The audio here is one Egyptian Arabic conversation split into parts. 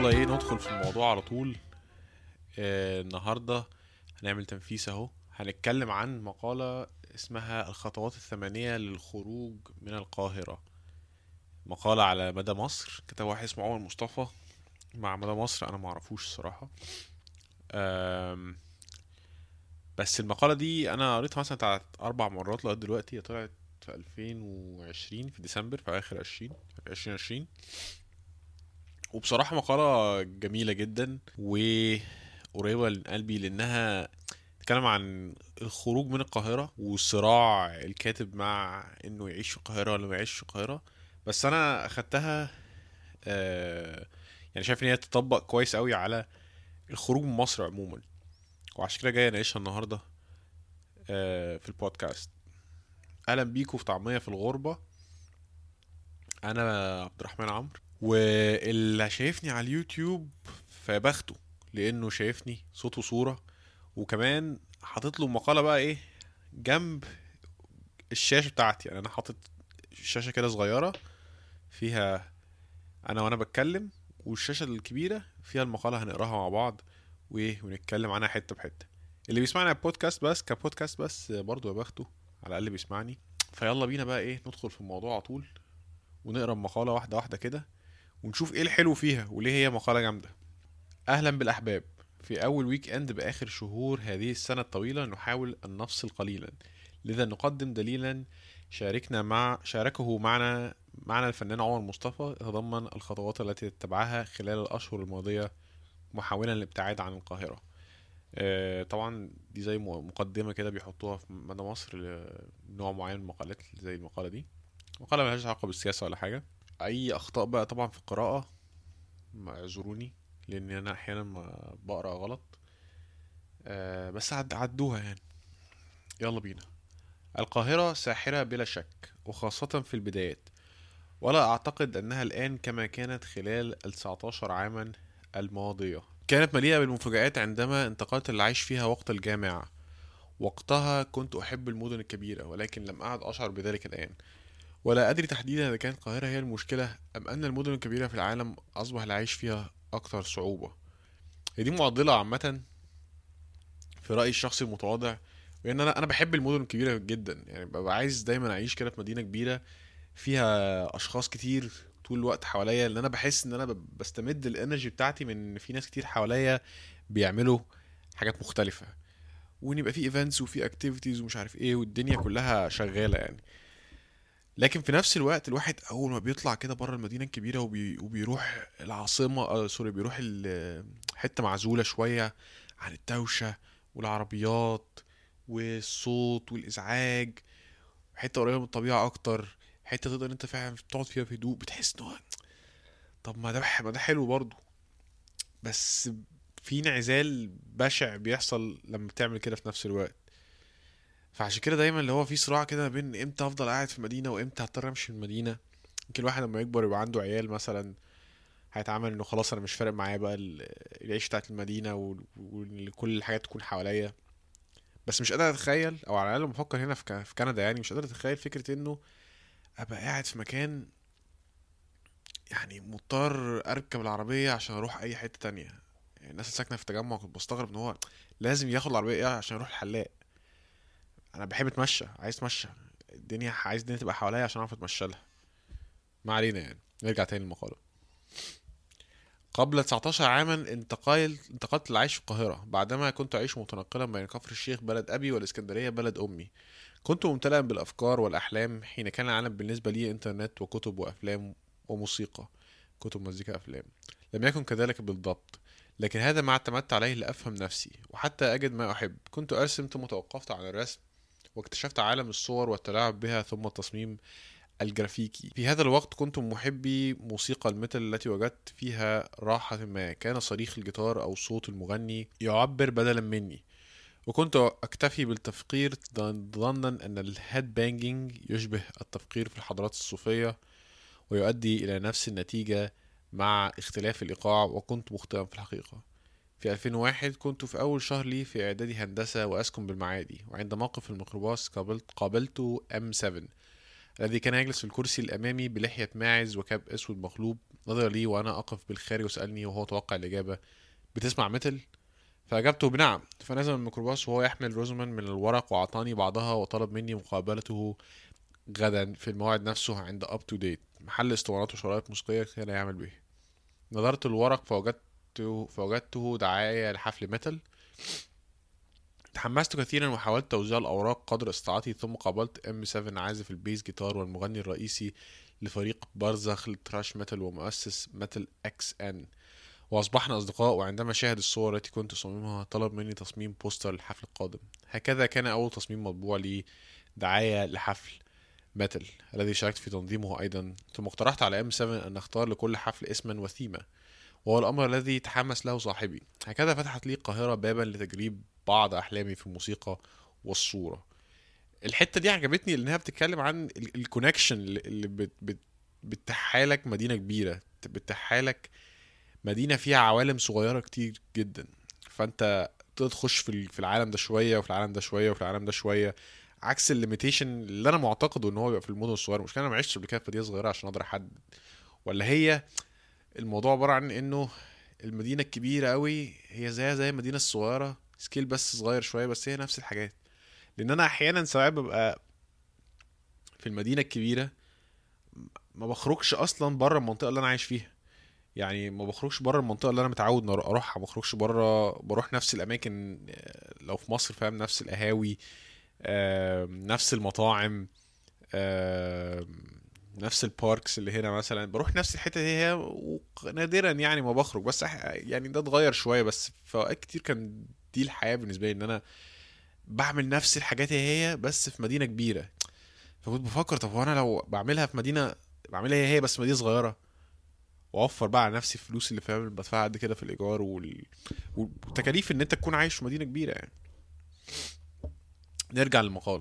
يلا ايه ندخل في الموضوع على طول آه النهارده هنعمل تنفيس اهو هنتكلم عن مقالة اسمها الخطوات الثمانية للخروج من القاهرة مقالة على مدى مصر كتب واحد اسمه عمر مصطفى مع مدى مصر انا معرفوش الصراحة آم، بس المقالة دي انا قريتها مثلا بتاعت اربع مرات لغاية دلوقتي هي طلعت في 2020 في ديسمبر في اخر 20 في 2020 وبصراحة مقالة جميلة جدا وقريبة لقلبي لأنها تتكلم عن الخروج من القاهرة وصراع الكاتب مع إنه يعيش في القاهرة ولا ما يعيش في القاهرة بس أنا أخدتها آه يعني شايف إن هي تطبق كويس قوي على الخروج من مصر عموما وعشان كده جاي أناقشها النهاردة آه في البودكاست أهلا بيكم في طعمية في الغربة أنا عبد الرحمن عمرو واللي شايفني على اليوتيوب فبخته لانه شايفني صوت وصورة وكمان حاطط له مقالة بقى ايه جنب الشاشة بتاعتي يعني انا حاطط شاشة كده صغيرة فيها انا وانا بتكلم والشاشة الكبيرة فيها المقالة هنقراها مع بعض وايه ونتكلم عنها حتة بحتة اللي بيسمعني على البودكاست بس كبودكاست بس برضه يا بخته على الاقل بيسمعني فيلا بينا بقى ايه ندخل في الموضوع على طول ونقرا المقالة واحدة واحدة كده ونشوف ايه الحلو فيها وليه هي مقالة جامدة اهلا بالاحباب في اول ويك اند باخر شهور هذه السنة الطويلة نحاول ان نفصل قليلا لذا نقدم دليلا شاركنا مع شاركه معنا معنا الفنان عمر مصطفى يتضمن الخطوات التي اتبعها خلال الاشهر الماضية محاولا الابتعاد عن القاهرة آه، طبعا دي زي م- مقدمة كده بيحطوها في مدى مصر لنوع معين من المقالات زي المقالة دي مقالة ملهاش علاقة بالسياسة ولا حاجة اي اخطاء بقى طبعا في القراءة ما اعذروني لان انا احيانا ما بقرا غلط أه بس عد عدوها يعني يلا بينا القاهرة ساحرة بلا شك وخاصة في البدايات ولا اعتقد انها الان كما كانت خلال ال 19 عاما الماضية كانت مليئة بالمفاجآت عندما انتقلت للعيش فيها وقت الجامعة وقتها كنت احب المدن الكبيرة ولكن لم اعد اشعر بذلك الان ولا أدري تحديدا إذا كانت القاهرة هي المشكلة أم أن المدن الكبيرة في العالم أصبح العيش فيها أكثر صعوبة هي دي معضلة عامة في رأيي الشخصي المتواضع لأن أنا أنا بحب المدن الكبيرة جدا يعني ببقى عايز دايما أعيش كده في مدينة كبيرة فيها أشخاص كتير طول الوقت حواليا لأن أنا بحس إن أنا ب- بستمد الإنرجي بتاعتي من إن في ناس كتير حواليا بيعملوا حاجات مختلفة وإن يبقى في ايفنتس وفي اكتيفيتيز ومش عارف ايه والدنيا كلها شغالة يعني لكن في نفس الوقت الواحد اول ما بيطلع كده بره المدينه الكبيره وبي... وبيروح العاصمه آه سوري بيروح ال- حته معزوله شويه عن الدوشه والعربيات والصوت والازعاج حته قريبه من الطبيعه اكتر حته تقدر انت فعلا تقعد فيها في هدوء بتحس ان هو طب ما ده ما ده حلو برضه بس في انعزال بشع بيحصل لما بتعمل كده في نفس الوقت فعشان كده دايما اللي هو في صراع كده ما بين امتى افضل قاعد في المدينه وامتى هضطر امشي من المدينه يمكن الواحد لما يكبر يبقى عنده عيال مثلا هيتعامل انه خلاص انا مش فارق معايا بقى ال- العيش بتاعت المدينه وال- وكل الحاجات تكون حواليا بس مش قادر اتخيل او على الاقل بفكر هنا في ك- في كندا يعني مش قادر اتخيل فكره انه ابقى قاعد في مكان يعني مضطر اركب العربيه عشان اروح اي حته تانية يعني الناس اللي ساكنه في التجمع كنت بستغرب ان هو لازم ياخد العربيه ايه عشان يروح الحلاق انا بحب اتمشى عايز اتمشى الدنيا عايز الدنيا تبقى حواليا عشان اعرف اتمشى لها ما علينا يعني نرجع تاني للمقالة قبل 19 عاما انتقال انتقلت للعيش في القاهرة بعدما كنت أعيش متنقلا بين كفر الشيخ بلد أبي والإسكندرية بلد أمي كنت ممتلئا بالأفكار والأحلام حين كان العالم بالنسبة لي إنترنت وكتب وأفلام وموسيقى كتب مزيكا أفلام لم يكن كذلك بالضبط لكن هذا ما اعتمدت عليه لأفهم نفسي وحتى أجد ما أحب كنت أرسم ثم توقفت عن الرسم واكتشفت عالم الصور والتلاعب بها ثم التصميم الجرافيكي في هذا الوقت كنت من محبي موسيقى الميتال التي وجدت فيها راحة ما كان صريخ الجيتار أو صوت المغني يعبر بدلا مني وكنت أكتفي بالتفكير ظنا أن الهيد بانجينج يشبه التفكير في الحضارات الصوفية ويؤدي إلى نفس النتيجة مع اختلاف الإيقاع وكنت مخطئا في الحقيقة في 2001 كنت في أول شهر لي في إعدادي هندسة وأسكن بالمعادي وعند موقف الميكروباص قابلت قابلت M7 الذي كان يجلس في الكرسي الأمامي بلحية ماعز وكاب أسود مقلوب نظر لي وأنا أقف بالخارج وسألني وهو توقع الإجابة بتسمع متل؟ فأجبته بنعم فنزل من الميكروباص وهو يحمل رزما من الورق وأعطاني بعضها وطلب مني مقابلته غدا في الموعد نفسه عند أب تو ديت محل اسطوانات وشرايط موسيقية كان يعمل به نظرت الورق فوجدته فوجدته دعاية لحفل ميتال تحمست كثيرا وحاولت توزيع الأوراق قدر استطاعتي ثم قابلت ام 7 عازف البيس جيتار والمغني الرئيسي لفريق برزخ للتراش ميتال ومؤسس ميتال اكس ان وأصبحنا أصدقاء وعندما شاهد الصور التي كنت أصممها طلب مني تصميم بوستر للحفل القادم هكذا كان أول تصميم مطبوع لي دعاية لحفل ميتال الذي شاركت في تنظيمه أيضا ثم اقترحت على ام 7 أن نختار لكل حفل اسما وثيمة وهو الأمر الذي تحمس له صاحبي هكذا فتحت لي القاهرة بابا لتجريب بعض أحلامي في الموسيقى والصورة الحتة دي عجبتني لأنها بتتكلم عن الكونكشن اللي بت بت بتحالك مدينة كبيرة بتحالك مدينة فيها عوالم صغيرة كتير جدا فأنت تخش في في العالم ده شوية وفي العالم ده شوية وفي العالم ده شوية عكس الليميتيشن اللي انا معتقده ان هو بيبقى في المدن الصغيره مش انا ما عشتش قبل كده في مدينه صغيره عشان اقدر احدد ولا هي الموضوع عباره عن انه المدينه الكبيره قوي هي زيها زي المدينه الصغيره سكيل بس صغير شويه بس هي نفس الحاجات لان انا احيانا ساعات ببقى في المدينه الكبيره ما بخرجش اصلا بره المنطقه اللي انا عايش فيها يعني ما بخرجش بره المنطقه اللي انا متعود اروحها ما بخرجش بره بروح نفس الاماكن لو في مصر فاهم نفس القهاوي نفس المطاعم نفس الباركس اللي هنا مثلا بروح نفس الحته دي هي نادرا يعني ما بخرج بس يعني ده اتغير شويه بس في اوقات كتير كان دي الحياه بالنسبه لي ان انا بعمل نفس الحاجات هي بس في مدينه كبيره فكنت بفكر طب وانا لو بعملها في مدينه بعملها هي هي بس مدينه صغيره واوفر بقى على نفسي الفلوس اللي فاهم بدفعها قد كده في الايجار وال... والتكاليف ان انت تكون عايش في مدينه كبيره يعني نرجع للمقالة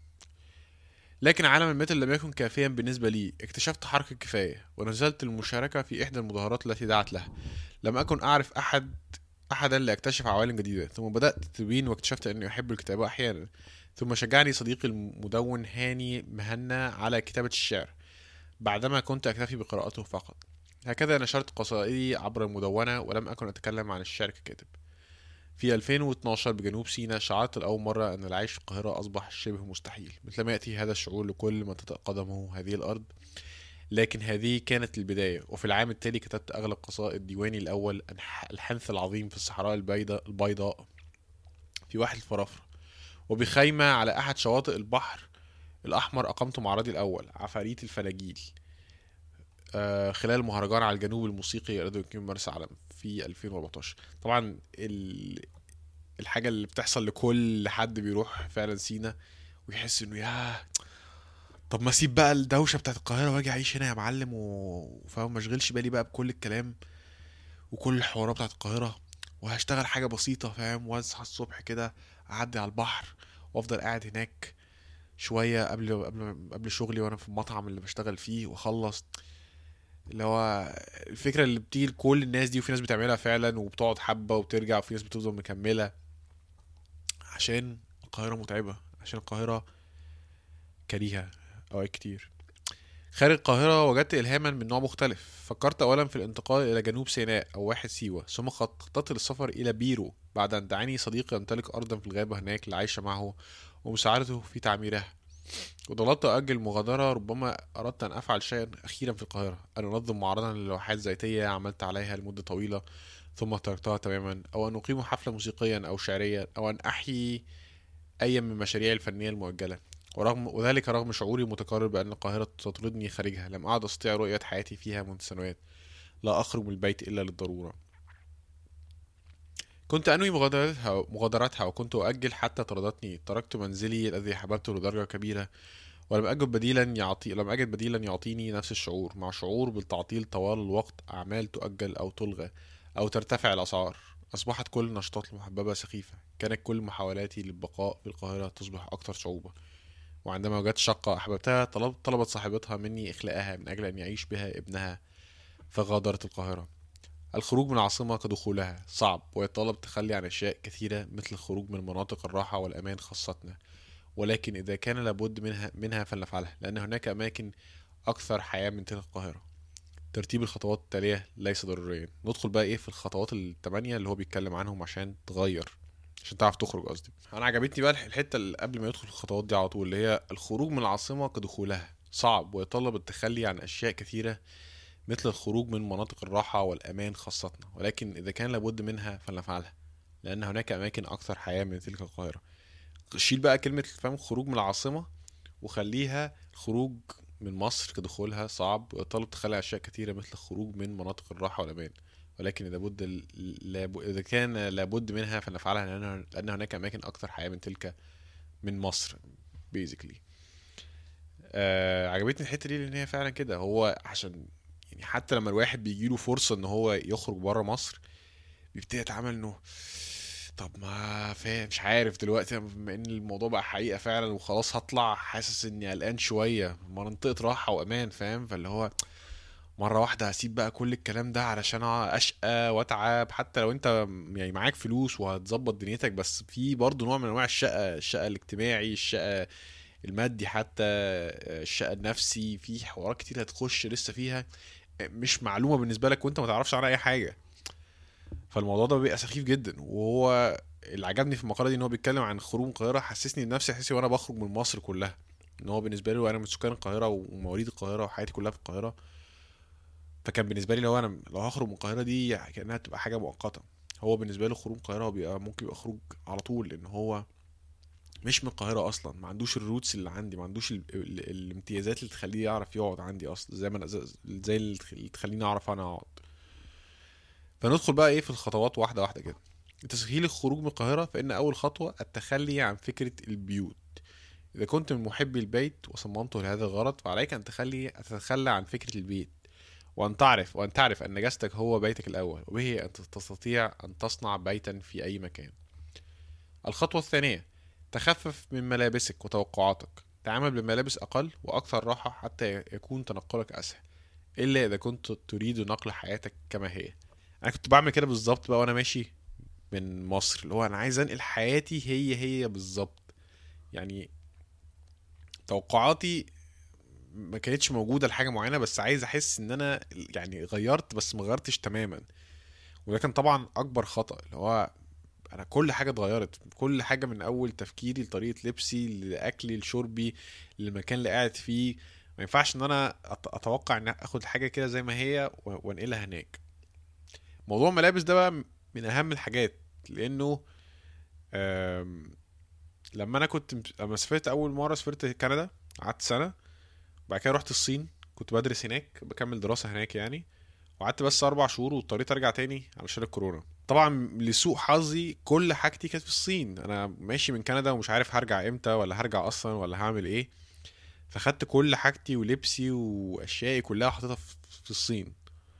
لكن عالم الميتال لم يكن كافيا بالنسبة لي اكتشفت حركة كفاية ونزلت المشاركة في إحدى المظاهرات التي دعت لها لم أكن أعرف أحد أحدا لأكتشف عوالم جديدة ثم بدأت التبين واكتشفت أني أحب الكتابة أحيانا ثم شجعني صديقي المدون هاني مهنا على كتابة الشعر بعدما كنت أكتفي بقراءته فقط هكذا نشرت قصائدي عبر المدونة ولم أكن أتكلم عن الشعر ككاتب في 2012 بجنوب سيناء شعرت لأول مرة أن العيش في القاهرة أصبح شبه مستحيل مثلما يأتي هذا الشعور لكل من تطأ قدمه هذه الأرض لكن هذه كانت البداية وفي العام التالي كتبت أغلب قصائد ديواني الأول الحنث العظيم في الصحراء البيضاء, البيضاء في واحد الفرافرة وبخيمة على أحد شواطئ البحر الأحمر أقمت معرضي الأول عفاريت الفلاجيل آه خلال مهرجان على الجنوب الموسيقي راديو كيم مرسى علم في 2014 طبعا ال... الحاجه اللي بتحصل لكل حد بيروح فعلا سينا ويحس انه يا طب ما اسيب بقى الدوشه بتاعت القاهره واجي اعيش هنا يا معلم وفاهم ما اشغلش بالي بقى بكل الكلام وكل الحوارات بتاعت القاهره وهشتغل حاجه بسيطه فاهم واصحى الصبح كده اعدي على البحر وافضل قاعد هناك شويه قبل قبل قبل شغلي وانا في المطعم اللي بشتغل فيه واخلص اللي هو الفكره اللي بتيجي لكل الناس دي وفي ناس بتعملها فعلا وبتقعد حبه وبترجع وفي ناس بتفضل مكمله عشان القاهره متعبه عشان القاهره كريهه اوقات كتير خارج القاهرة وجدت إلهاما من نوع مختلف فكرت أولا في الانتقال إلى جنوب سيناء أو واحد سيوة ثم خططت للسفر إلى بيرو بعد أن دعاني صديقي يمتلك أرضا في الغابة هناك لعيش معه ومساعدته في تعميرها وظللت أجل المغادرة ربما أردت أن أفعل شيئا أخيرا في القاهرة أن أنظم معرضا للوحات زيتية عملت عليها لمدة طويلة ثم تركتها تماما أو أن أقيم حفلة موسيقيا أو شعريا أو أن أحيي أي من مشاريعي الفنية المؤجلة ورغم وذلك رغم شعوري المتقرر بأن القاهرة تطردني خارجها لم أعد أستطيع رؤية حياتي فيها منذ سنوات لا أخرج من البيت إلا للضرورة كنت أنوي مغادرتها مغادرتها وكنت أؤجل حتى طردتني تركت منزلي الذي أحببته لدرجة كبيرة ولم أجد بديلا يعطي لم أجد بديلا يعطيني نفس الشعور مع شعور بالتعطيل طوال الوقت أعمال تؤجل أو تلغى أو ترتفع الأسعار أصبحت كل النشاطات المحببة سخيفة كانت كل محاولاتي للبقاء في القاهرة تصبح أكثر صعوبة وعندما وجدت شقة أحببتها طلب طلبت صاحبتها مني إخلاءها من أجل أن يعيش بها ابنها فغادرت القاهرة الخروج من العاصمة كدخولها صعب ويتطلب التخلي عن أشياء كثيرة مثل الخروج من مناطق الراحة والأمان خاصتنا ولكن إذا كان لابد منها منها فلنفعلها لأن هناك أماكن أكثر حياة من تلك القاهرة ترتيب الخطوات التالية ليس ضروريا ندخل بقى ايه في الخطوات التمانية اللي هو بيتكلم عنهم عشان تغير عشان تعرف تخرج قصدي انا عجبتني بقى الحته اللي قبل ما يدخل الخطوات دي على طول اللي هي الخروج من العاصمه كدخولها صعب ويتطلب التخلي عن اشياء كثيره مثل الخروج من مناطق الراحه والامان خاصتنا ولكن اذا كان لابد منها فلنفعلها لان هناك اماكن اكثر حياه من تلك القاهره شيل بقى كلمه فاهم الخروج من العاصمه وخليها الخروج من مصر كدخولها صعب ويتطلب تخلي اشياء كثيره مثل الخروج من مناطق الراحه والامان ولكن اذا بد لاب... اذا كان لابد منها فنفعلها لان لان هناك اماكن اكثر حياه من تلك من مصر بيزيكلي آه عجبتني الحته دي لان هي فعلا كده هو عشان يعني حتى لما الواحد بيجيله فرصه ان هو يخرج بره مصر بيبتدي يتعامل انه طب ما فاهم مش عارف دلوقتي بما ان الموضوع بقى حقيقه فعلا وخلاص هطلع حاسس اني قلقان شويه منطقه راحه وامان فاهم فاللي هو مره واحده هسيب بقى كل الكلام ده علشان اشقى واتعب حتى لو انت يعني معاك فلوس وهتظبط دنيتك بس في برضه نوع من انواع الشقه الشقه الاجتماعي الشقه المادي حتى الشقه النفسي في حوارات كتير هتخش لسه فيها مش معلومه بالنسبه لك وانت ما تعرفش عنها اي حاجه فالموضوع ده بيبقى سخيف جدا وهو اللي عجبني في المقاله دي ان هو بيتكلم عن خروج من القاهره حسسني بنفسي احساسي وانا بخرج من مصر كلها ان هو بالنسبه له انا من سكان القاهره ومواليد القاهره وحياتي كلها في القاهره فكان بالنسبه لي لو انا لو هخرج من القاهره دي كانها تبقى حاجه مؤقته هو بالنسبه له خروج القاهره هو بيبقى ممكن يبقى خروج على طول لان هو مش من القاهره اصلا ما عندوش الروتس اللي عندي ما عندوش ال ال الامتيازات اللي تخليه يعرف يقعد عندي اصلا زي ما زي اللي تخليني اعرف انا اقعد فندخل بقى ايه في الخطوات واحده واحده كده تسهيل الخروج من القاهره فان اول خطوه التخلي عن فكره البيوت إذا كنت من محبي البيت وصممته لهذا الغرض فعليك أن تخلي تتخلى عن فكرة البيت وأن تعرف وأن تعرف أن جسدك هو بيتك الأول وبه أن تستطيع أن تصنع بيتا في أي مكان الخطوة الثانية تخفف من ملابسك وتوقعاتك تعامل بملابس أقل وأكثر راحة حتى يكون تنقلك أسهل إلا إذا كنت تريد نقل حياتك كما هي أنا كنت بعمل كده بالظبط بقى وأنا ماشي من مصر اللي هو أنا عايز أنقل حياتي هي هي بالظبط يعني توقعاتي ما كانتش موجوده لحاجه معينه بس عايز احس ان انا يعني غيرت بس ما غيرتش تماما وده كان طبعا اكبر خطا اللي هو انا كل حاجه اتغيرت كل حاجه من اول تفكيري لطريقه لبسي لاكلي لشربي للمكان اللي قاعد فيه ما ينفعش ان انا اتوقع ان اخد الحاجه كده زي ما هي وانقلها هناك موضوع الملابس ده بقى من اهم الحاجات لانه لما انا كنت لما سافرت اول مره سافرت كندا قعدت سنه بعد كده رحت الصين كنت بدرس هناك بكمل دراسه هناك يعني وقعدت بس اربع شهور واضطريت ارجع تاني علشان الكورونا طبعا لسوء حظي كل حاجتي كانت في الصين انا ماشي من كندا ومش عارف هرجع امتى ولا هرجع اصلا ولا هعمل ايه فخدت كل حاجتي ولبسي واشيائي كلها وحطيتها في الصين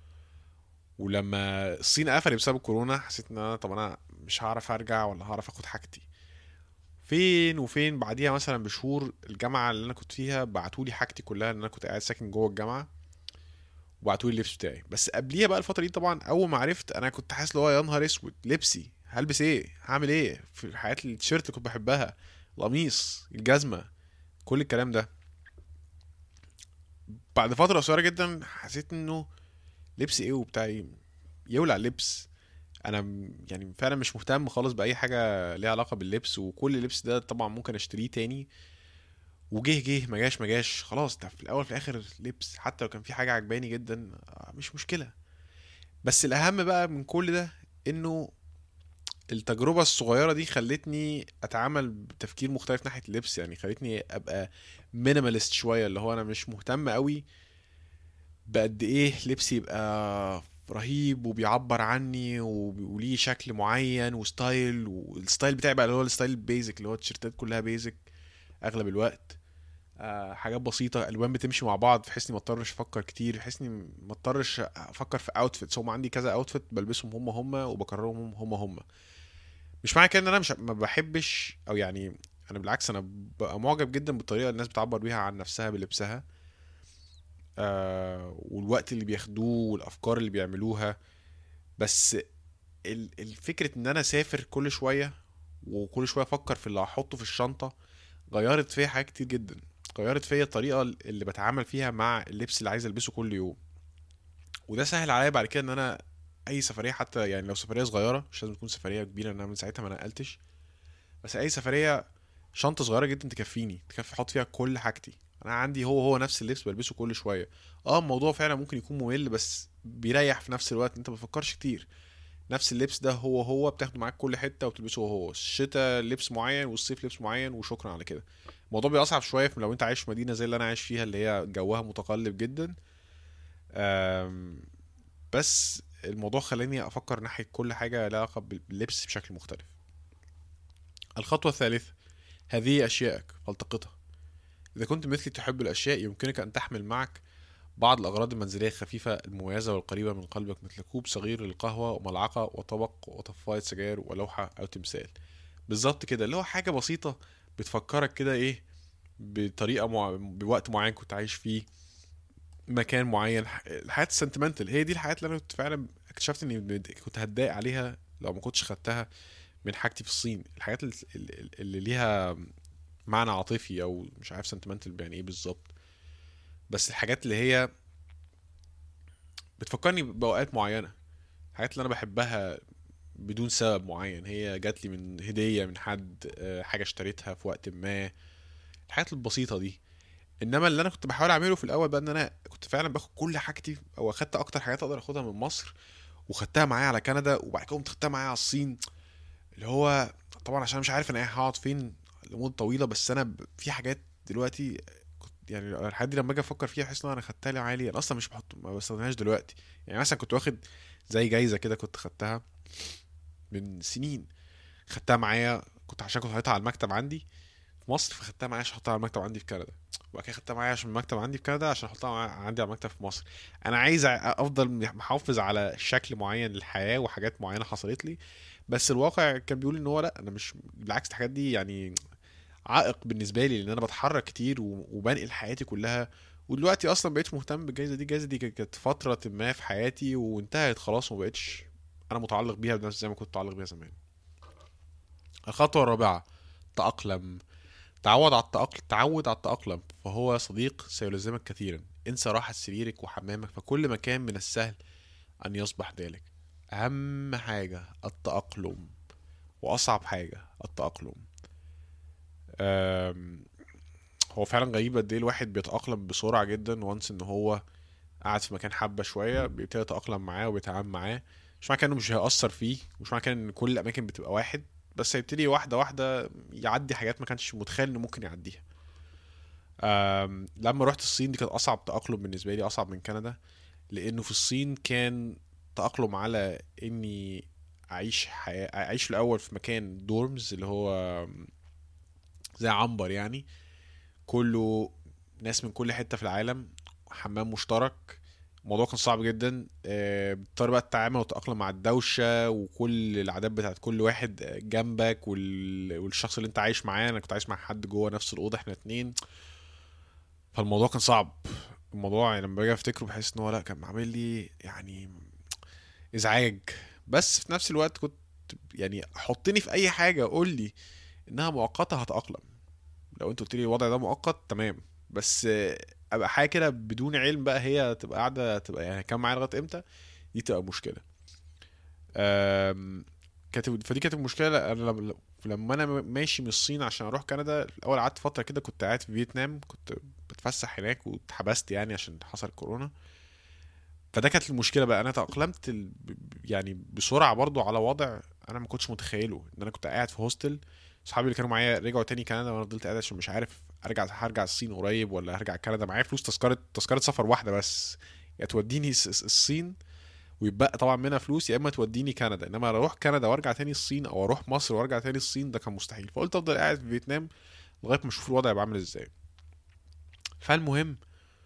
ولما الصين قفلت بسبب الكورونا حسيت ان انا طب انا مش هعرف ارجع ولا هعرف اخد حاجتي فين وفين بعديها مثلا بشهور الجامعه اللي انا كنت فيها بعتولي حاجتي كلها لان انا كنت قاعد ساكن جوه الجامعه وبعتولي اللبس بتاعي بس قبليها بقى الفتره دي طبعا اول ما عرفت انا كنت حاسس اللي هو يا نهار اسود لبسي هلبس ايه هعمل ايه في حياه التيشيرت اللي كنت بحبها القميص الجزمه كل الكلام ده بعد فتره قصيره جدا حسيت انه لبس ايه وبتاعي يولع اللبس انا يعني فعلا مش مهتم خالص باي حاجه ليها علاقه باللبس وكل اللبس ده طبعا ممكن اشتريه تاني وجه جه ما جاش ما جاش خلاص ده في الاول في الاخر لبس حتى لو كان في حاجه عجباني جدا آه، مش مشكله بس الاهم بقى من كل ده انه التجربه الصغيره دي خلتني اتعامل بتفكير مختلف ناحيه اللبس يعني خلتني ابقى مينيماليست شويه اللي هو انا مش مهتم قوي بقد ايه لبسي يبقى رهيب وبيعبر عني وليه شكل معين وستايل والستايل بتاعي بقى اللي هو الستايل البيزك اللي هو التيشيرتات كلها بيزك اغلب الوقت آه حاجات بسيطه الوان بتمشي مع بعض بحيث اني ما اضطرش افكر كتير بحيث اني ما اضطرش افكر في اوتفيتس هم عندي كذا اوتفيت بلبسهم هم هم وبكررهم هم هم مش معنى كده ان انا مش ما بحبش او يعني انا بالعكس انا ببقى معجب جدا بالطريقه اللي الناس بتعبر بيها عن نفسها بلبسها آه والوقت اللي بياخدوه والافكار اللي بيعملوها بس الفكره ان انا اسافر كل شويه وكل شويه افكر في اللي هحطه في الشنطه غيرت فيا حاجات كتير جدا غيرت فيا الطريقه اللي بتعامل فيها مع اللبس اللي عايز البسه كل يوم وده سهل عليا بعد كده ان انا اي سفريه حتى يعني لو سفريه صغيره مش لازم تكون سفريه كبيره انا من ساعتها ما نقلتش بس اي سفريه شنطه صغيره جدا تكفيني تكفي احط فيها كل حاجتي انا عندي هو هو نفس اللبس بلبسه كل شويه اه الموضوع فعلا ممكن يكون ممل بس بيريح في نفس الوقت انت ما بتفكرش كتير نفس اللبس ده هو هو بتاخده معاك كل حته وبتلبسه هو هو الشتاء لبس معين والصيف لبس معين وشكرا على كده الموضوع بيبقى اصعب شويه لو انت عايش في مدينه زي اللي انا عايش فيها اللي هي جوها متقلب جدا بس الموضوع خلاني افكر ناحيه كل حاجه لها علاقه باللبس بشكل مختلف الخطوه الثالثه هذه اشيائك فالتقطها اذا كنت مثلي تحب الاشياء يمكنك ان تحمل معك بعض الأغراض المنزلية الخفيفة المميزة والقريبة من قلبك مثل كوب صغير للقهوة وملعقة وطبق وطفاية سجاير ولوحة أو تمثال بالظبط كده اللي هو حاجة بسيطة بتفكرك كده إيه بطريقة مع... بوقت معين كنت عايش فيه مكان معين الحياة السنتمنتال هي دي الحياة اللي أنا كنت فعلا اكتشفت إني كنت هتضايق عليها لو ما كنتش خدتها من حاجتي في الصين الحاجات اللي ليها معنى عاطفي أو مش عارف سنتمنتال يعني إيه بالظبط بس الحاجات اللي هي بتفكرني باوقات معينه الحاجات اللي انا بحبها بدون سبب معين هي جات لي من هديه من حد آه، حاجه اشتريتها في وقت ما الحاجات البسيطه دي انما اللي انا كنت بحاول اعمله في الاول بقى ان انا كنت فعلا باخد كل حاجتي او اخدت اكتر حاجات اقدر اخدها من مصر وخدتها معايا على كندا وبعد كده قمت خدتها معايا على الصين اللي هو طبعا عشان مش عارف انا هقعد فين لمده طويله بس انا في حاجات دلوقتي يعني الحاجات دي لما اجي افكر فيها احس ان انا خدتها لي عالي انا اصلا مش بحط ما بستخدمهاش دلوقتي يعني مثلا كنت واخد زي جايزه كده كنت خدتها من سنين خدتها معايا كنت عشان كنت حاططها على المكتب عندي في مصر فخدتها معايا عشان احطها على المكتب عندي في كندا وبعد كده خدتها معايا عشان المكتب عندي في كندا عشان احطها عندي على المكتب في مصر انا عايز افضل محافظ على شكل معين للحياه وحاجات معينه حصلت لي بس الواقع كان بيقول ان هو لا انا مش بالعكس الحاجات دي يعني عائق بالنسبه لي لان انا بتحرك كتير وبنقل حياتي كلها ودلوقتي اصلا بقيتش مهتم بالجائزه دي الجائزه دي كانت فتره ما في حياتي وانتهت خلاص وما بقتش انا متعلق بيها بنفس زي ما كنت متعلق بيها زمان الخطوه الرابعه تأقلم تعود على التأقلم تعود على التأقلم فهو صديق سيلزمك كثيرا انسى راحة سريرك وحمامك فكل مكان من السهل أن يصبح ذلك أهم حاجة التأقلم وأصعب حاجة التأقلم هو فعلا غريب قد ايه الواحد بيتأقلم بسرعة جدا وانس ان هو قاعد في مكان حبة شوية بيبتدي يتأقلم معاه وبيتعامل معاه مش معنى كده انه مش هيأثر فيه مش معنى كده ان كل الأماكن بتبقى واحد بس هيبتدي واحدة واحدة يعدي حاجات ما كانش متخيل انه ممكن يعديها لما رحت الصين دي كانت أصعب تأقلم بالنسبة لي أصعب من كندا لأنه في الصين كان تأقلم على إني أعيش حياة أعيش في الأول في مكان دورمز اللي هو زي عنبر يعني كله ناس من كل حته في العالم حمام مشترك الموضوع كان صعب جدا آه، بتضطر بقى تتعامل وتتاقلم مع الدوشه وكل العادات بتاعت كل واحد جنبك والشخص اللي انت عايش معاه انا كنت عايش مع حد جوه نفس الاوضه احنا اتنين فالموضوع كان صعب الموضوع يعني لما باجي افتكره بحس ان هو لا كان عامل لي يعني ازعاج بس في نفس الوقت كنت يعني حطني في اي حاجه قول لي انها مؤقته هتاقلم لو انت قلت لي الوضع ده مؤقت تمام بس ابقى حاجه كده بدون علم بقى هي تبقى قاعده تبقى يعني كان معايا لغايه امتى دي تبقى مشكله كانت فدي كانت المشكله انا لما انا ماشي من الصين عشان اروح كندا الاول قعدت فتره كده كنت قاعد في فيتنام كنت بتفسح هناك واتحبست يعني عشان حصل كورونا فده كانت المشكله بقى انا تاقلمت يعني بسرعه برضو على وضع انا ما كنتش متخيله ان انا كنت قاعد في هوستل صحابي اللي كانوا معايا رجعوا تاني كندا وانا فضلت قاعد عشان مش عارف ارجع هرجع الصين قريب ولا هرجع كندا معايا فلوس تذكره تذكره سفر واحده بس يا توديني الصين ويبقى طبعا منها فلوس يا اما توديني كندا انما اروح كندا وارجع تاني الصين او اروح مصر وارجع تاني الصين ده كان مستحيل فقلت افضل قاعد في فيتنام لغايه ما اشوف الوضع هيبقى عامل ازاي فالمهم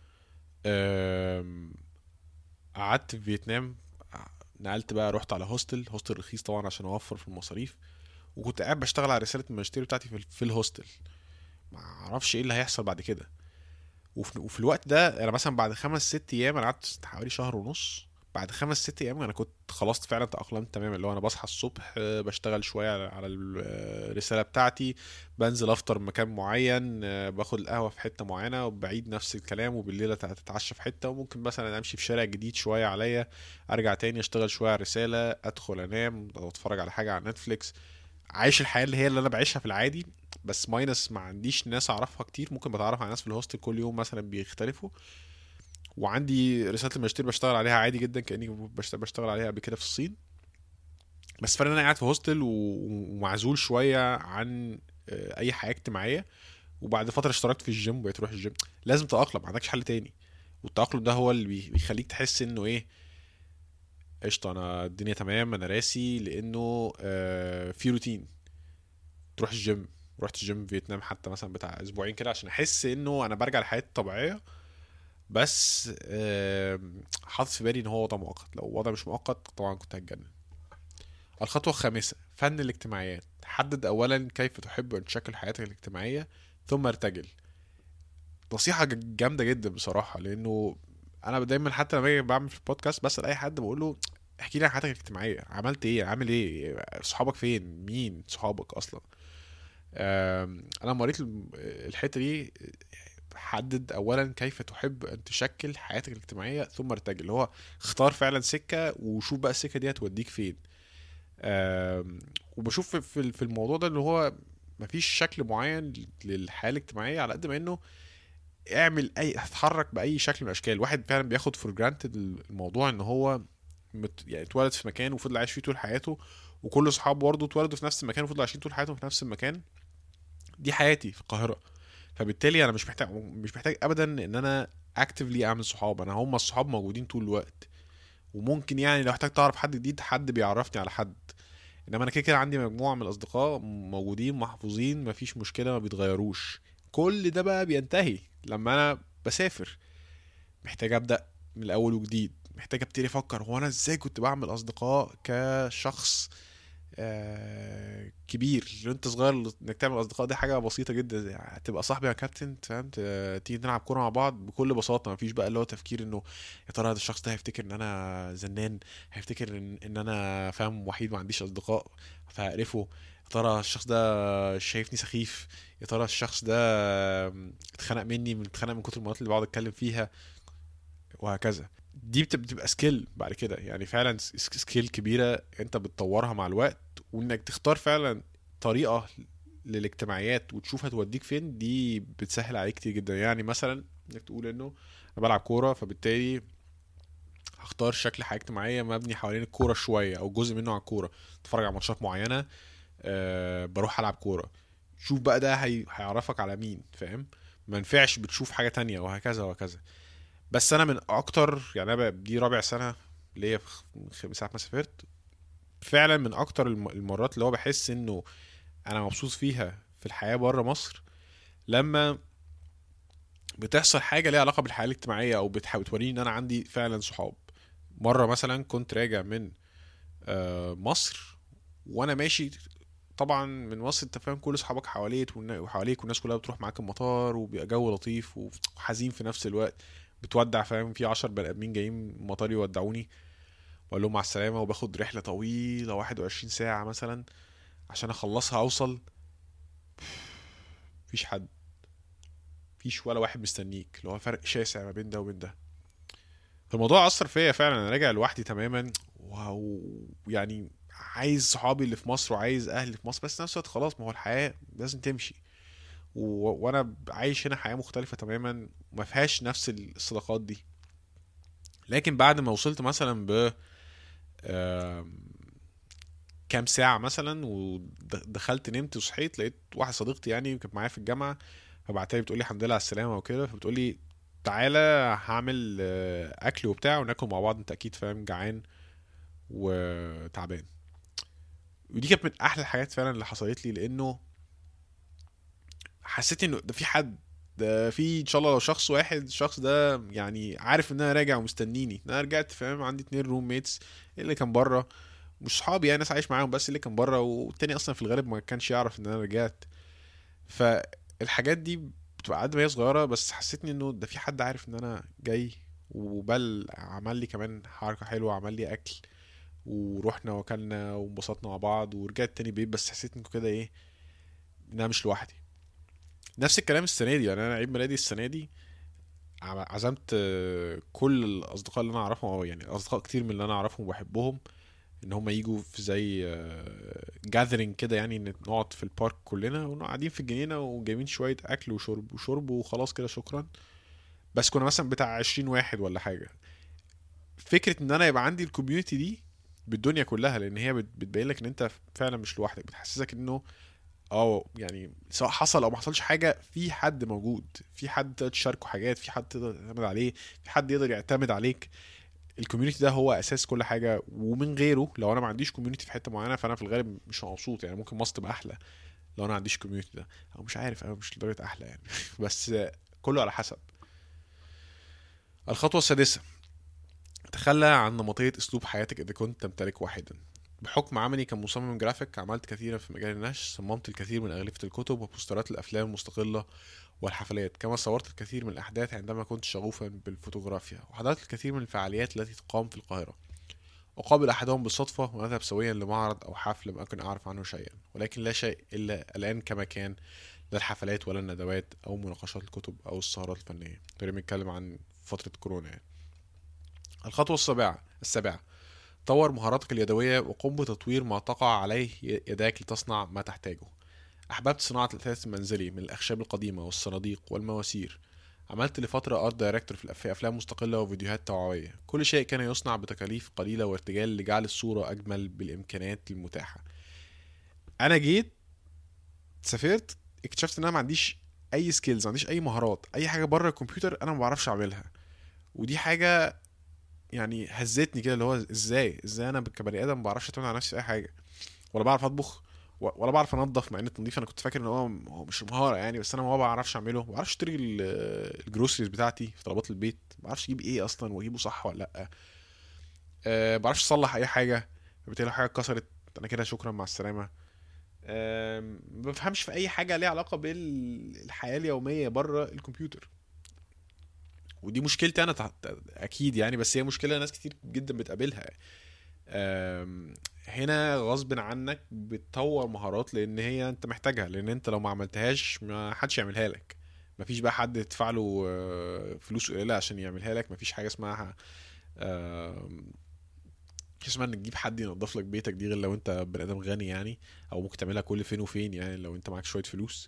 قعدت في فيتنام نقلت بقى رحت على هوستل هوستل رخيص طبعا عشان اوفر في المصاريف وكنت قاعد بشتغل على رساله الماجستير بتاعتي في, في الهوستل ما اعرفش ايه اللي هيحصل بعد كده وفي, وفي الوقت ده انا مثلا بعد خمس ست ايام انا قعدت حوالي شهر ونص بعد خمس ست ايام انا كنت خلاص فعلا تاقلمت تماما اللي هو انا بصحى الصبح آه، بشتغل شويه على على الرساله بتاعتي بنزل افطر مكان معين آه، باخد القهوه في حته معينه وبعيد نفس الكلام وبالليل اتعشى في حته وممكن مثلا امشي في شارع جديد شويه عليا ارجع تاني اشتغل شويه على الرساله ادخل انام او اتفرج على حاجه على نتفليكس عايش الحياه اللي هي اللي انا بعيشها في العادي بس ماينس ما عنديش ناس اعرفها كتير ممكن بتعرف على ناس في الهوستل كل يوم مثلا بيختلفوا وعندي رساله الماجستير بشتغل عليها عادي جدا كاني بشتغل عليها قبل كده في الصين بس فرق انا قاعد في هوستل ومعزول شويه عن آه، اي حياه اجتماعيه وبعد فتره اشتركت في الجيم وبقيت اروح الجيم لازم تتاقلم ما عندكش حل تاني والتاقلم ده هو اللي بيخليك تحس انه ايه قشطه انا الدنيا تمام انا راسي لانه آه في روتين تروح الجيم رحت الجيم في فيتنام حتى مثلا بتاع اسبوعين كده عشان احس انه انا برجع لحياتي الطبيعيه بس حاطط في بالي ان هو وضع مؤقت لو وضع مش مؤقت طبعا كنت هتجنن الخطوة الخامسة فن الاجتماعيات حدد أولا كيف تحب أن تشكل حياتك الاجتماعية ثم ارتجل نصيحة جامدة جدا بصراحة لأنه أنا دايما حتى لما باجي بعمل في البودكاست بسأل أي حد بقول له احكي لي عن حياتك الاجتماعية عملت إيه عامل إيه صحابك فين مين صحابك أصلا أنا مريت الحتة دي حدد اولا كيف تحب ان تشكل حياتك الاجتماعيه ثم ارتجل اللي هو اختار فعلا سكه وشوف بقى السكه دي هتوديك فين وبشوف في في الموضوع ده اللي هو مفيش شكل معين للحياه الاجتماعيه على قد ما انه اعمل اي اتحرك باي شكل من الاشكال واحد فعلا بياخد فور جرانتد الموضوع ان هو مت يعني اتولد في مكان وفضل عايش فيه طول حياته وكل اصحابه برضه اتولدوا في نفس المكان وفضلوا عايشين طول حياتهم في نفس المكان دي حياتي في القاهره فبالتالي انا مش محتاج مش محتاج ابدا ان انا اكتفلي اعمل صحاب انا هم الصحاب موجودين طول الوقت وممكن يعني لو احتاج تعرف حد جديد حد بيعرفني على حد انما انا كده كده عندي مجموعه من الاصدقاء موجودين محفوظين مفيش مشكله ما بيتغيروش كل ده بقى بينتهي لما انا بسافر محتاج ابدا من الاول وجديد محتاج ابتدي افكر هو انا ازاي كنت بعمل اصدقاء كشخص آه كبير لو انت صغير انك تعمل اصدقاء دي حاجه بسيطه جدا هتبقى صاحبي يا كابتن فاهم تيجي نلعب كوره مع بعض بكل بساطه مفيش بقى اللي هو تفكير انه يا ترى الشخص ده هيفتكر ان انا زنان هيفتكر ان, ان انا فاهم وحيد ما عنديش اصدقاء فهقرفه يا ترى الشخص ده شايفني سخيف يا ترى الشخص ده اتخنق مني من اتخنق من كتر المرات اللي بقعد اتكلم فيها وهكذا دي بتبقى سكيل بعد كده يعني فعلا سكيل كبيره انت بتطورها مع الوقت وانك تختار فعلا طريقه للاجتماعيات وتشوف هتوديك فين دي بتسهل عليك كتير جدا يعني مثلا انك تقول انه انا بلعب كوره فبالتالي هختار شكل حياه اجتماعيه مبني حوالين الكوره شويه او جزء منه على الكوره اتفرج على ماتشات معينه أه بروح العب كوره شوف بقى ده هي... هيعرفك على مين فاهم ما ينفعش بتشوف حاجه تانية وهكذا وهكذا بس انا من اكتر يعني انا دي رابع سنه ليا من ساعه ما سافرت فعلا من اكتر المرات اللي هو بحس انه انا مبسوط فيها في الحياه بره مصر لما بتحصل حاجه ليها علاقه بالحياه الاجتماعيه او بتوريني ان انا عندي فعلا صحاب مره مثلا كنت راجع من آه، مصر وانا ماشي طبعا من مصر انت فاهم كل اصحابك حواليك وحواليك والناس كلها بتروح معاك المطار وبيبقى جو لطيف وحزين في نفس الوقت بتودع فاهم في 10 بني ادمين جايين مطار يودعوني واقول لهم مع السلامه وباخد رحله طويله 21 ساعه مثلا عشان اخلصها اوصل مفيش حد مفيش ولا واحد مستنيك اللي هو فرق شاسع ما بين ده وبين ده فالموضوع اثر فيا فعلا انا راجع لوحدي تماما ويعني عايز صحابي اللي في مصر وعايز اهلي في مصر بس نفس الوقت خلاص ما هو الحياه لازم تمشي و... وانا عايش هنا حياه مختلفه تماما وما فيهاش نفس الصداقات دي لكن بعد ما وصلت مثلا ب كام ساعه مثلا ودخلت نمت وصحيت لقيت واحده صديقتي يعني كانت معايا في الجامعه فبعتها لي بتقول لي الحمد لله على السلامه وكده فبتقول لي تعالى هعمل آه، اكل وبتاع وناكل مع بعض انت اكيد فاهم جعان وتعبان ودي كانت من احلى الحاجات فعلا اللي حصلت لي لانه حسيت انه ده في حد ده في ان شاء الله لو شخص واحد الشخص ده يعني عارف ان انا راجع ومستنيني انا رجعت فاهم عندي اتنين روم ميتس اللي كان بره مش صحابي يعني ناس عايش معاهم بس اللي كان بره والتاني اصلا في الغالب ما كانش يعرف ان انا رجعت فالحاجات دي بتبقى قد ما هي صغيره بس حسيتني انه ده في حد عارف ان انا جاي وبل عمل لي كمان حركه حلوه عمل لي اكل ورحنا واكلنا وانبسطنا مع بعض ورجعت تاني بيت بس حسيت انه كده ايه ان انا مش لوحدي نفس الكلام السنه دي يعني انا عيد ميلادي السنه دي عم- عزمت آه، كل الاصدقاء اللي انا اعرفهم او يعني اصدقاء كتير من اللي انا اعرفهم وبحبهم ان هم يجوا في زي جاذرينج كده يعني إن نقعد في البارك كلنا ونقعد قاعدين في الجنينه وجايبين شويه اكل وشرب وشرب وخلاص كده شكرا بس كنا مثلا بتاع 20 واحد ولا حاجه فكره ان انا يبقى عندي الكوميونتي دي بالدنيا كلها لان هي بت- بتبين لك ان انت فعلا مش لوحدك بتحسسك انه اه يعني سواء حصل او ما حصلش حاجه في حد موجود في حد تقدر تشاركه حاجات في حد تقدر تعتمد عليه في حد يقدر يعتمد عليك الكوميونتي ده هو اساس كل حاجه ومن غيره لو انا ما عنديش كوميونتي في حته معينه فانا في الغالب مش مبسوط يعني ممكن مصر تبقى احلى لو انا ما عنديش كوميونتي ده او مش عارف انا مش لدرجه احلى يعني بس كله على حسب الخطوه السادسه تخلى عن نمطيه اسلوب حياتك اذا كنت تمتلك واحدا بحكم عملي كمصمم جرافيك عملت كثيرا في مجال النشر صممت الكثير من أغلفة الكتب وبوسترات الأفلام المستقلة والحفلات كما صورت الكثير من الأحداث عندما كنت شغوفا بالفوتوغرافيا وحضرت الكثير من الفعاليات التي تقام في القاهرة أقابل أحدهم بالصدفة ونذهب سويا لمعرض أو حفل لم أكن أعرف عنه شيئا ولكن لا شيء إلا الآن كما كان لا الحفلات ولا الندوات أو مناقشات الكتب أو السهرات الفنية تقريبا بنتكلم عن فترة كورونا يعني. الخطوة السابعة السابعة طور مهاراتك اليدوية وقم بتطوير ما تقع عليه يداك لتصنع ما تحتاجه أحببت صناعة الأثاث المنزلي من الأخشاب القديمة والصناديق والمواسير عملت لفترة ارت دايركتور في الأف- في أفلام مستقلة وفيديوهات توعوية كل شيء كان يصنع بتكاليف قليلة وارتجال لجعل الصورة أجمل بالإمكانيات المتاحة أنا جيت سافرت اكتشفت إن أنا ما عنديش أي سكيلز ما عنديش أي مهارات أي حاجة بره الكمبيوتر أنا ما بعرفش أعملها ودي حاجة يعني هزتني كده اللي هو ازاي ازاي انا كبني ادم ما بعرفش اعتمد على نفسي في اي حاجه ولا بعرف اطبخ و- ولا بعرف انضف مع ان التنظيف انا كنت فاكر ان هو هو مش مهاره يعني بس انا ما بعرفش اعمله ما بعرفش اشتري ال- الجروسريز بتاعتي في طلبات البيت ما بعرفش اجيب ايه اصلا واجيبه صح ولا لا أه ما بعرفش اصلح اي حاجه فبالتالي لو حاجه اتكسرت انا كده شكرا مع السلامه أه ما بفهمش في اي حاجه ليها علاقه بالحياه اليوميه بره الكمبيوتر ودي مشكلتي انا تع- اكيد يعني بس هي مشكله ناس كتير جدا بتقابلها أم، هنا غصب عنك بتطور مهارات لان هي انت محتاجها لان انت لو ما عملتهاش ما حدش يعملها لك مفيش بقى حد تدفع له آه، فلوس قليله عشان يعملها لك مفيش حاجه اسمها آم، مفيش اسمها انك تجيب حد ينظف لك بيتك دي غير لو انت بني ادم غني يعني او ممكن تعملها كل فين وفين يعني لو انت معاك شويه فلوس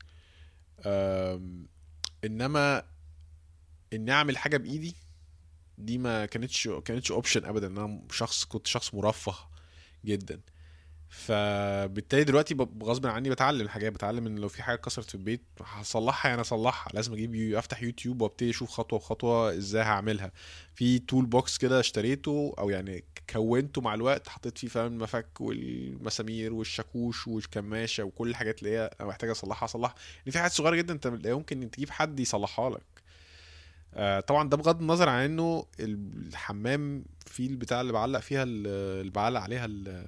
آم، انما اني اعمل حاجه بايدي دي ما كانتش كانتش اوبشن ابدا انا شخص كنت شخص مرفه جدا فبالتالي دلوقتي ب- غصب عني بتعلم الحاجات بتعلم ان لو في حاجه اتكسرت في البيت هصلحها يعني اصلحها لازم اجيب يو افتح يوتيوب وابتدي اشوف خطوه بخطوه ازاي هعملها في تول بوكس كده اشتريته او يعني كونته مع الوقت حطيت فيه فاهم المفك والمسامير والشاكوش والكماشه وكل الحاجات اللي هي انا محتاج اصلحها اصلحها ان في حاجات صغيره جدا انت لا يمكن تجيب حد يصلحها لك آه، طبعا ده بغض النظر عن انه الحمام فيه البتاع اللي بعلق فيها ال- اللي بعلق عليها ال-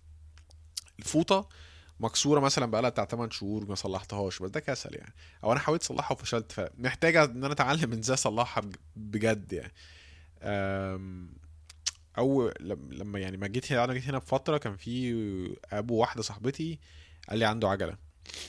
الفوطه مكسوره مثلا بقالها بتاع 8 شهور ما صلحتهاش بس ده كسل يعني او انا حاولت اصلحها وفشلت فمحتاجه ان انا اتعلم ازاي اصلحها بج- بجد يعني آم، او لم- لما يعني ما جيت هنا انا جيت هنا بفتره كان في ابو واحده صاحبتي قال لي عنده عجله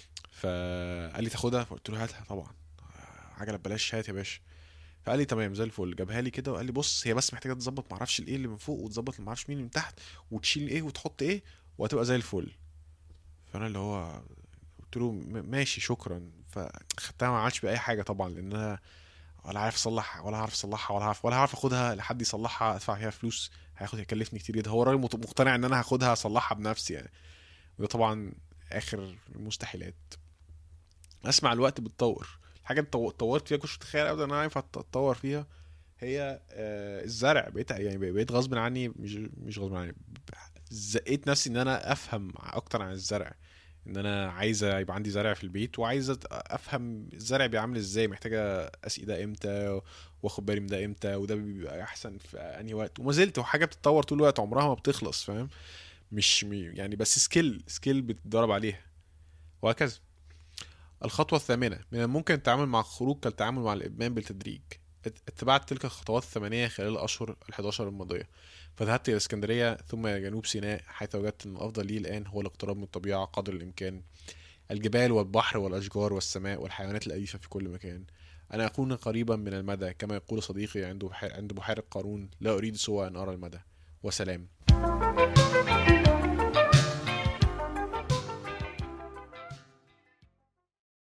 فقال لي تاخدها فقلت له هاتها طبعا عجله ببلاش هات يا باشا فقال لي تمام زي الفل جابها لي كده وقال لي بص هي بس محتاجه تظبط معرفش الايه اللي من فوق وتظبط اللي معرفش مين اللي من تحت وتشيل ايه وتحط ايه وهتبقى زي الفل فانا اللي هو قلت له م- ماشي شكرا فخدتها ما عملتش باي حاجه طبعا لان انا ولا عارف اصلح ولا عارف اصلحها ولا عارف ولا عارف اخدها لحد يصلحها ادفع فيها فلوس هياخد هيكلفني كتير جدا هو راجل مت- مقتنع ان انا هاخدها اصلحها بنفسي يعني وده طبعا اخر المستحيلات اسمع الوقت بتطور الحاجه اللي طو- اتطورت فيها كنتش متخيل ابدا ان انا ينفع اتطور فيها هي آه، الزرع بقيت يعني بقيت غصب عني مش مش غصب عني زقيت نفسي ان انا افهم اكتر عن الزرع ان انا عايز يبقى عندي زرع في البيت وعايز أت- افهم الزرع بيعمل ازاي محتاجه اسقي ده امتى واخد بالي من ده امتى وده بيبقى احسن في انهي وقت وما زلت وحاجه بتتطور طول الوقت عمرها ما بتخلص فاهم مش م- يعني بس سكيل سكيل بتتدرب عليها وهكذا الخطوة الثامنة من الممكن التعامل مع الخروج كالتعامل مع الإدمان بالتدريج ات- اتبعت تلك الخطوات الثمانية خلال الأشهر الحداشر الماضية فذهبت إلى اسكندرية ثم إلى جنوب سيناء حيث وجدت أن الأفضل لي الآن هو الاقتراب من الطبيعة قدر الإمكان الجبال والبحر والأشجار والسماء والحيوانات الأليفة في كل مكان أنا أكون قريبا من المدى كما يقول صديقي عند بحيرة, عند بحيرة قارون لا أريد سوى أن أرى المدى وسلام